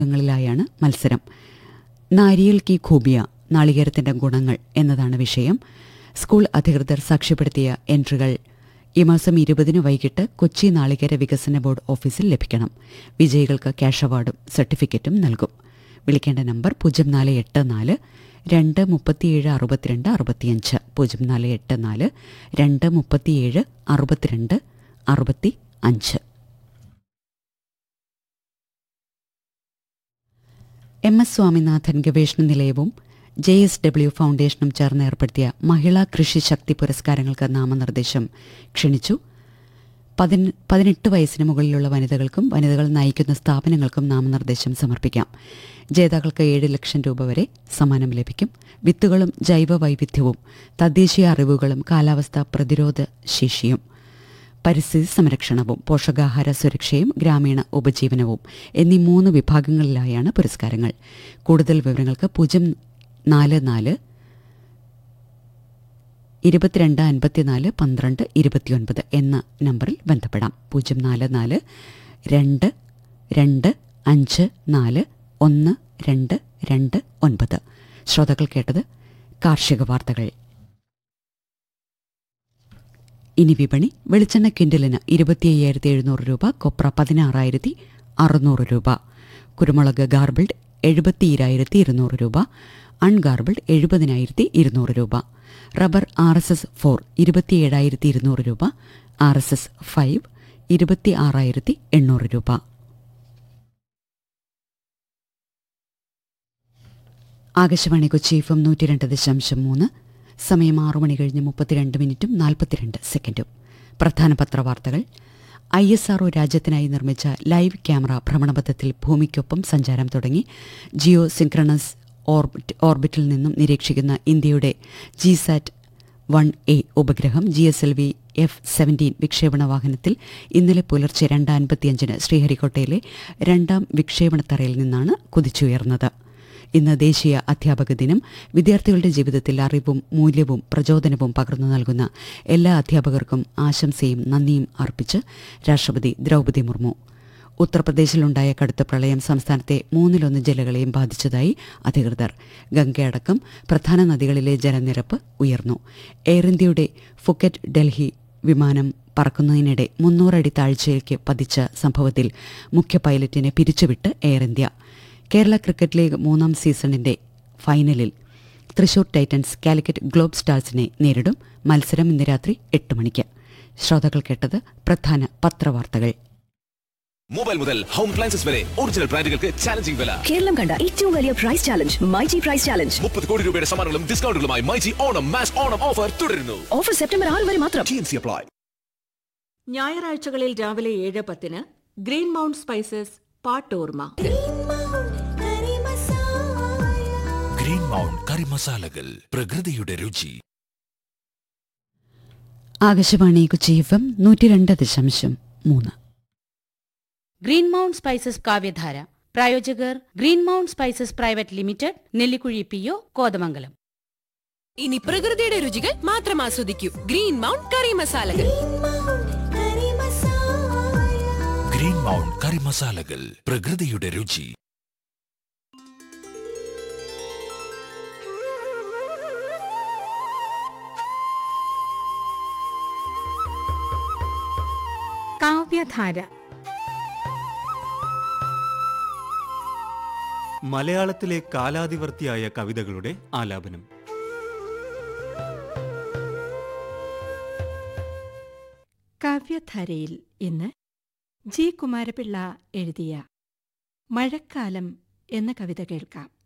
ങ്ങളിലായാണ് മത്സരം നാരിയൽ കി ഖൂബിയ നാളികേരത്തിന്റെ ഗുണങ്ങൾ എന്നതാണ് വിഷയം സ്കൂൾ അധികൃതർ സാക്ഷ്യപ്പെടുത്തിയ എൻട്രികൾ ഈ മാസം ഇരുപതിന് വൈകിട്ട് കൊച്ചി നാളികേര വികസന ബോർഡ് ഓഫീസിൽ ലഭിക്കണം വിജയികൾക്ക് ക്യാഷ് അവാർഡും സർട്ടിഫിക്കറ്റും നൽകും വിളിക്കേണ്ട നമ്പർ പൂജ്യം നാല് എട്ട് നാല് രണ്ട് മുപ്പത്തിയേഴ് അറുപത്തിരണ്ട് അറുപത്തിയഞ്ച് പൂജ്യം നാല് എട്ട് നാല് രണ്ട് മുപ്പത്തിയേഴ് അറുപത്തിരണ്ട് അറുപത്തി അഞ്ച് എം എസ് സ്വാമിനാഥൻ ഗവേഷണ നിലയവും ജെ എസ് ഡബ്ല്യു ഫൗണ്ടേഷനും ചേർന്ന് ഏർപ്പെടുത്തിയ മഹിളാ കൃഷി ശക്തി പുരസ്കാരങ്ങൾക്ക് നാമനിർദ്ദേശം ക്ഷണിച്ചു പതിന പതിനെട്ട് വയസ്സിന് മുകളിലുള്ള വനിതകൾക്കും വനിതകൾ നയിക്കുന്ന സ്ഥാപനങ്ങൾക്കും നാമനിർദ്ദേശം സമർപ്പിക്കാം ജേതാക്കൾക്ക് ഏഴ് ലക്ഷം രൂപ വരെ സമ്മാനം ലഭിക്കും വിത്തുകളും ജൈവ വൈവിധ്യവും തദ്ദേശീയ അറിവുകളും കാലാവസ്ഥാ പ്രതിരോധ ശേഷിയും പരിസ്ഥിതി സംരക്ഷണവും പോഷകാഹാര സുരക്ഷയും ഗ്രാമീണ ഉപജീവനവും എന്നീ മൂന്ന് വിഭാഗങ്ങളിലായാണ് പുരസ്കാരങ്ങൾ കൂടുതൽ വിവരങ്ങൾക്ക് പൂജ്യം നാല് നാല് ഇരുപത്തിരണ്ട് അൻപത്തിനാല് പന്ത്രണ്ട് ഇരുപത്തിയൊൻപത് എന്ന നമ്പറിൽ ബന്ധപ്പെടാം പൂജ്യം നാല് നാല് രണ്ട് രണ്ട് അഞ്ച് നാല് ഒന്ന് രണ്ട് രണ്ട് ഒൻപത് ശ്രോതാക്കൾ കേട്ടത് കാർഷിക വാർത്തകൾ ഇനി വിപണി വെളിച്ചെണ്ണ ക്വിൻ്റലിന് ഇരുപത്തി അയ്യായിരത്തി എഴുന്നൂറ് രൂപ കൊപ്ര പതിനാറായിരത്തി അറുന്നൂറ് രൂപ കുരുമുളക് ഗാർബിൾഡ് എഴുപത്തിയിരായിരത്തി ഇരുന്നൂറ് രൂപ അൺഗാർബിൾഡ് എഴുപതിനായിരത്തി ഇരുന്നൂറ് രൂപ rubber R S S four ഇരുപത്തിയേഴായിരത്തി ഇരുന്നൂറ് രൂപ ആർ എസ് എസ് ഫൈവ് ഇരുപത്തി ആറായിരത്തി എണ്ണൂറ് രൂപ ആകാശവാണി കൊച്ചി എഫ് എം നൂറ്റി രണ്ട് ദശാംശം മൂന്ന് സമയം ആറു മണി കഴിഞ്ഞ് മുപ്പത്തിരണ്ട് മിനിറ്റും നാൽപ്പത്തിരണ്ട് സെക്കൻഡും പ്രധാന പത്രവാർത്തകൾ ഐ എസ് ആർഒ രാജ്യത്തിനായി നിർമ്മിച്ച ലൈവ് ക്യാമറ ഭ്രമണപഥത്തിൽ ഭൂമിക്കൊപ്പം സഞ്ചാരം തുടങ്ങി ജിയോ സിൻക്രണസ് ഓർബിറ്റ് ഓർബിറ്റിൽ നിന്നും നിരീക്ഷിക്കുന്ന ഇന്ത്യയുടെ ജിസാറ്റ് വൺ എ ഉപഗ്രഹം G S L V F seventeen വിക്ഷേപണ വാഹനത്തിൽ ഇന്നലെ പുലർച്ചെ രണ്ട് അൻപത്തിയഞ്ചിന് ശ്രീഹരിക്കോട്ടയിലെ രണ്ടാം വിക്ഷേപണത്തറയിൽ നിന്നാണ് കുതിച്ചുയർന്നത് ഇന്ന് ദേശീയ അധ്യാപക ദിനം വിദ്യാർത്ഥികളുടെ ജീവിതത്തിൽ അറിവും മൂല്യവും പ്രചോദനവും പകർന്നു നൽകുന്ന എല്ലാ അധ്യാപകർക്കും ആശംസയും നന്ദിയും അർപ്പിച്ച് രാഷ്ട്രപതി ദ്രൗപദി മുർമു ഉത്തർപ്രദേശിലുണ്ടായ കടുത്ത പ്രളയം സംസ്ഥാനത്തെ മൂന്നിലൊന്ന് ജില്ലകളെയും ബാധിച്ചതായി അധികൃതർ ഗംഗയടക്കം പ്രധാന നദികളിലെ ജലനിരപ്പ് ഉയർന്നു എയർ ഇന്ത്യയുടെ ഫുക്കറ്റ് ഡൽഹി വിമാനം പറക്കുന്നതിനിടെ മുന്നൂറടി താഴ്ചയിലേക്ക് പതിച്ച സംഭവത്തിൽ മുഖ്യ പൈലറ്റിനെ പിരിച്ചുവിട്ട് Air India Kerala cricket league മൂന്നാം സീസണിന്റെ ഫൈനലിൽ തൃശൂർ ടൈറ്റൻസ് കാലിക്കറ്റ് ഗ്ലോബ് സ്റ്റാർസിനെ നേരിടും മത്സരം ഇന്ന് രാത്രി എട്ട് മണിക്ക് ശ്രോതാക്കൾ കേട്ടത് പ്രധാന പത്രവാർത്തകൾ മൊബൈൽ മുതൽ ഹോം അപ്ലയൻസസ് വരെ ഒറിജിനൽ ബ്രാൻഡുകൾക്ക് ചാലഞ്ചിങ് വില കേരളം കണ്ട ഏറ്റവും വലിയ price challenge myG price challenge മുപ്പത് കോടി രൂപയുടെ സമ്മാനങ്ങളും ഡിസ്കൗണ്ടുകളുമായി മൈജി ഓണം മാച്ച് ഓണം ഓഫർ തുടരുന്നു ഓഫർ സെപ്റ്റംബർ ആറ് വരെ മാത്രം ടി എൻ സി അപ്ലൈ ഞായറാഴ്ചകളിൽ രാവിലെ ഏഴ് പത്തിന് ഗ്രീൻ മൗണ്ട് സ്പൈസസ് പാട്ടോർമ ഗ്രീൻ മൗണ്ട് കറി മസാലകൾ പ്രകൃതിയുടെ രുചി ആകാശവാണി കൊച്ചി എഫ് എം നൂറ്റി രണ്ട് ദശാംശം മൂന്ന് ഗ്രീൻ മൗണ്ട് സ്പൈസസ് കാവ്യധാര പ്രായോജകർ green mount spices private limited Nellikuzhi P O Kothamangalam ഇനി പ്രകൃതിയുടെ രുചികൾ മാത്രം ആസ്വദിക്കൂ ഗ്രീൻ മൗണ്ട് കറി മസാലകൾ ഗ്രീൻ മൗണ്ട് കറി മസാലകൾ പ്രകൃതിയുടെ രുചി കാവ്യധാര മലയാളത്തിലെ കാലാതിവർത്തിയായ കവിതകളുടെ ആലാപനം കാവ്യധാരയിൽ ഇന്ന് ജി കുമാരപിള്ള എഴുതിയ മഴക്കാലം എന്ന കവിത കേൾക്കാം